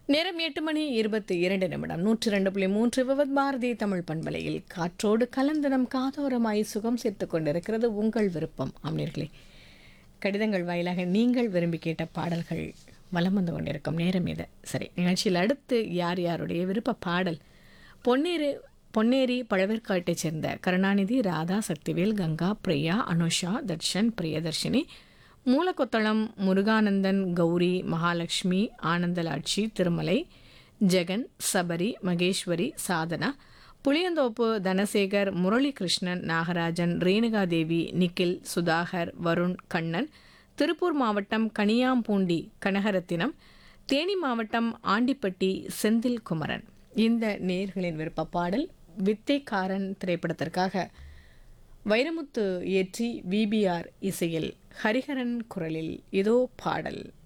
நேரம் எட்டு மணி இருபத்தி இரண்டு நிமிடம் நூற்றி ரெண்டு புள்ளி மூன்று விவத் பாரதி தமிழ் பண்பலையில் காற்றோடு கலந்து நம் காதோரமாய் சுகம் சேர்த்துக் கொண்டிருக்கிறது உங்கள் விருப்பம் ஆம்னீர்களே கடிதங்கள் வாயிலாக நீங்கள் விரும்பி கேட்ட பாடல்கள் வலம் வந்து கொண்டிருக்கும் நேரம் இது சரி நிகழ்ச்சியில் அடுத்து யார் யாருடைய விருப்ப பாடல் பொன்னேரி பொன்னேரி பழவேற்காட்டைச் சேர்ந்த கருணாநிதி ராதா சக்திவேல் கங்கா பிரியா அனுஷா தர்ஷன் பிரியதர்ஷினி மூலக்கொத்தளம் முருகானந்தன் கௌரி மகாலட்சுமி ஆனந்தலாட்சி திருமலை ஜெகன் சபரி மகேஸ்வரி சாதனா புளியந்தோப்பு தனசேகர் முரளிகிருஷ்ணன் நாகராஜன் ரேணுகாதேவி நிக்கில் சுதாகர் வருண் கண்ணன் திருப்பூர் மாவட்டம் கனியாம்பூண்டி கனகரத்தினம் தேனி மாவட்டம் ஆண்டிப்பட்டி செந்தில் குமரன் இந்த நேர்களின் விருப்ப பாடல் வித்தைக்காரன் திரைப்படத்திற்காக வைரமுத்து இயற்றி விபிஆர் இசையில் ஹரிஹரன் குரலில் இதோ பாடல்